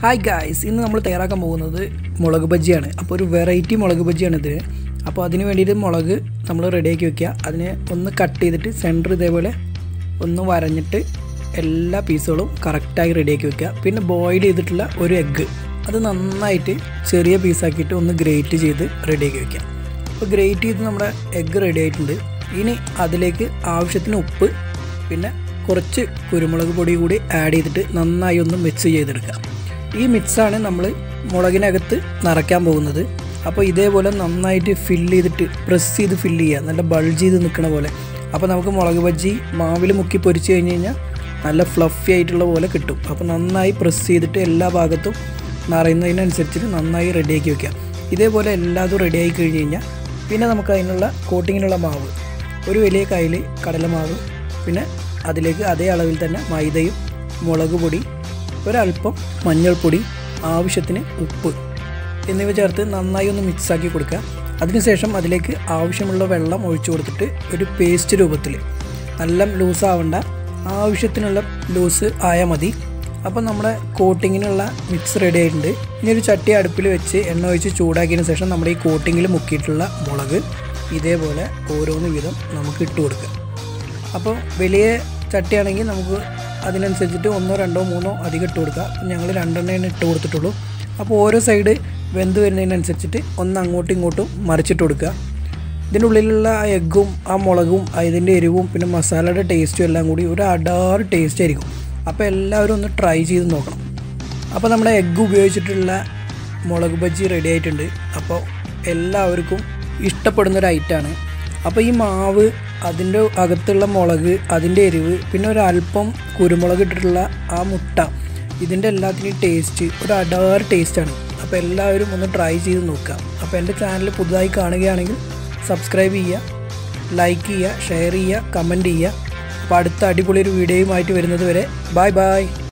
hi guys ഇന്ന് നമ്മൾ തയ്യാറാക്കാൻ പോകുന്നത് മുളക് ബജ്ജിയാണ് അപ്പോൾ ഒരു വെറൈറ്റി മുളക് ബജ്ജിയാണ് ഇത് അപ്പോൾ അതിന് വേണ്ടിയിട്ട് മുളക് നമ്മൾ റെഡിയാക്കി വെക്കുക അതിനെ ഒന്ന് കട്ട് ചെയ്തിട്ട് സെൻറ്റർ ഇതേപോലെ ഒന്ന് വരഞ്ഞിട്ട് എല്ലാ പീസുകളും കറക്റ്റായി റെഡിയാക്കി വെക്കുക പിന്നെ ബോയിൽ ചെയ്തിട്ടുള്ള ഒരു എഗ്ഗ് അത് നന്നായിട്ട് ചെറിയ പീസാക്കിയിട്ട് ഒന്ന് ഗ്രേറ്റ് ചെയ്ത് റെഡിയാക്കി വെക്കുക അപ്പോൾ ഗ്രേറ്റ് ചെയ്ത് നമ്മുടെ എഗ്ഗ് റെഡി ആയിട്ടുണ്ട് ഇനി അതിലേക്ക് ആവശ്യത്തിന് ഉപ്പ് പിന്നെ കുറച്ച് കുരുമുളക് പൊടി കൂടി ആഡ് ചെയ്തിട്ട് നന്നായി ഒന്ന് മിക്സ് ചെയ്തെടുക്കുക ഈ മിക്സാണ് നമ്മൾ മുളകിനകത്ത് നിറയ്ക്കാൻ പോകുന്നത് അപ്പോൾ ഇതേപോലെ നന്നായിട്ട് ഫില്ല് ചെയ്തിട്ട് പ്രസ് ചെയ്ത് ഫില്ല് ചെയ്യുക നല്ല ബൾജ് ചെയ്ത് നിൽക്കണ പോലെ അപ്പോൾ നമുക്ക് മുളക് ബജ്ജി മാവിൽ മുക്കി പൊരിച്ച് കഴിഞ്ഞ് കഴിഞ്ഞാൽ നല്ല ഫ്ലഫി ആയിട്ടുള്ള പോലെ കിട്ടും അപ്പോൾ നന്നായി പ്രസ് ചെയ്തിട്ട് എല്ലാ ഭാഗത്തും നിറയുന്നതിനനുസരിച്ചിട്ട് നന്നായി റെഡിയാക്കി വെക്കുക ഇതേപോലെ എല്ലാതും റെഡിയായി കഴിഞ്ഞ് കഴിഞ്ഞാൽ പിന്നെ നമുക്ക് അതിനുള്ള കോട്ടിങ്ങിനുള്ള മാവ് ഒരു വലിയ കയ്യിൽ കടലമാവ് പിന്നെ അതിലേക്ക് അതേ അളവിൽ തന്നെ മൈദയും മുളക് പൊടി ഒരല്പം മഞ്ഞൾപ്പൊടി ആവശ്യത്തിന് ഉപ്പ് എന്നിവ ചേർത്ത് നന്നായി ഒന്ന് മിക്സാക്കി കൊടുക്കുക അതിനുശേഷം അതിലേക്ക് ആവശ്യമുള്ള വെള്ളം ഒഴിച്ചു കൊടുത്തിട്ട് ഒരു പേസ്റ്റ് രൂപത്തിൽ നല്ല ലൂസ് ആവണ്ട ആവശ്യത്തിനുള്ള ലൂസ് ആയാൽ മതി അപ്പോൾ നമ്മുടെ കോട്ടിങ്ങിനുള്ള മിക്സ് റെഡി ആയിട്ടുണ്ട് ഇനി ഒരു ചട്ടി അടുപ്പിൽ വെച്ച് എണ്ണ ഒഴിച്ച് ചൂടാക്കിയതിന് ശേഷം നമ്മുടെ ഈ കോട്ടിങ്ങിൽ മുക്കിയിട്ടുള്ള മുളക് ഇതേപോലെ ഓരോന്ന് വീതം നമുക്ക് ഇട്ട് കൊടുക്കുക അപ്പോൾ വലിയ ചട്ടിയാണെങ്കിൽ നമുക്ക് അതിനനുസരിച്ചിട്ട് ഒന്നോ രണ്ടോ മൂന്നോ അധികം ഇട്ട് കൊടുക്കുക ഞങ്ങൾ രണ്ടെണ്ണയാണ് ഇട്ട് കൊടുത്തിട്ടുള്ളൂ അപ്പോൾ ഓരോ സൈഡ് വെന്ത് വരുന്നതിനനുസരിച്ചിട്ട് ഒന്ന് അങ്ങോട്ടും ഇങ്ങോട്ടും മറിച്ചിട്ട് കൊടുക്കുക ഇതിൻ്റെ ഉള്ളിലുള്ള ആ എഗ്ഗും ആ മുളകും അതിൻ്റെ എരിവും പിന്നെ മസാലയുടെ ടേസ്റ്റും എല്ലാം കൂടി ഒരു അടാറ് ടേസ്റ്റ് ആയിരിക്കും അപ്പോൾ എല്ലാവരും ഒന്ന് ട്രൈ ചെയ്ത് നോക്കണം അപ്പോൾ നമ്മുടെ എഗ്ഗ് ഉപയോഗിച്ചിട്ടുള്ള മുളക് ബജ്ജി റെഡി ആയിട്ടുണ്ട് അപ്പോൾ എല്ലാവർക്കും ഇഷ്ടപ്പെടുന്ന ഒരു ഐറ്റമാണ് അപ്പോൾ ഈ മാവ് അതിൻ്റെ അകത്തുള്ള മുളക് അതിൻ്റെ എരിവ് പിന്നെ ഒരു അല്പം കുരുമുളക് ഇട്ടിട്ടുള്ള ആ മുട്ട ഇതിൻ്റെ എല്ലാത്തിൻ്റെയും ടേസ്റ്റ് ഒരു അടാറ് ടേസ്റ്റാണ് അപ്പോൾ എല്ലാവരും ഒന്ന് ട്രൈ ചെയ്ത് നോക്കുക അപ്പോൾ എൻ്റെ ചാനൽ പുതുതായി കാണുകയാണെങ്കിൽ സബ്സ്ക്രൈബ് ചെയ്യുക ലൈക്ക് ചെയ്യുക ഷെയർ ചെയ്യുക കമൻറ്റ് ചെയ്യുക അപ്പോൾ അടുത്ത അടിപൊളി ഒരു വീഡിയോയുമായിട്ട് വരുന്നത് വരെ ബായ് ബായ്